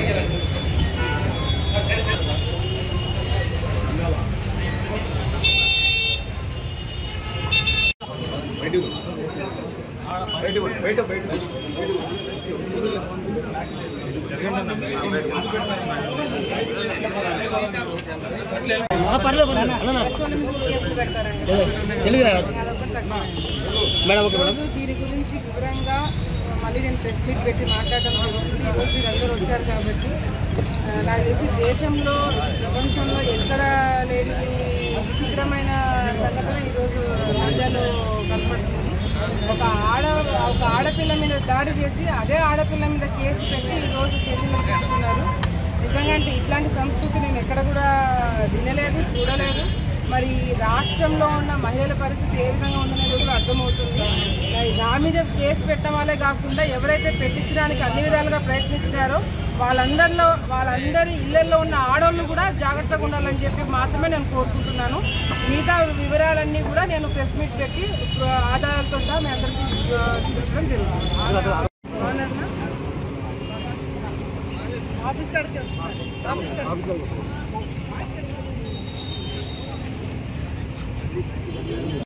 Madam ఈరోజు దీని గురించి వివరంగా మళ్ళీ నేను ప్రెస్ మీట్ పెట్టి మాట్లాడడం జరుగుతుంది ఈరోజు మీరందరూ వచ్చారు కాబట్టి ఆ, నాకు తెలిసి దేశంలో ప్రపంచంలో ఎక్కడ లేని విచిత్రమైన సంఘటన ఈరోజు నంద్యాలో కనపడుతుంది ఒక ఆడ ఒక ఆడపిల్ల మీద దాడి చేసి అదే ఆడపిల్ల మీద కేసు పెట్టి ఈరోజు స్టేషన్లో పెట్టుకున్నారు నిజంగా అంటే ఇట్లాంటి సంస్కృతి నేను ఎక్కడ కూడా వినలేదు చూడలేదు మరి రాష్ట్రంలో ఉన్న మహిళల పరిస్థితి ఏ విధంగా ఉందనేది కూడా అర్థమవుతుంది మరి నా మీద కేసు పెట్టడం వాళ్ళే కాకుండా ఎవరైతే పెట్టించడానికి అన్ని విధాలుగా ప్రయత్నించినారో వాళ్ళందరిలో వాళ్ళందరి ఇళ్లలో ఉన్న ఆడవాళ్ళు కూడా జాగ్రత్తగా ఉండాలని చెప్పి మాత్రమే నేను కోరుకుంటున్నాను మిగతా వివరాలన్నీ కూడా నేను ప్రెస్ మీట్ పెట్టి ఆ, ఆధారాలతో సహా మీ అందరికీ ఆ, చూపించడం జరుగుతుంది అవునన్నా? ఆఫీస్ కాడికి వస్తున్నారు ఆఫీస్ కాడికి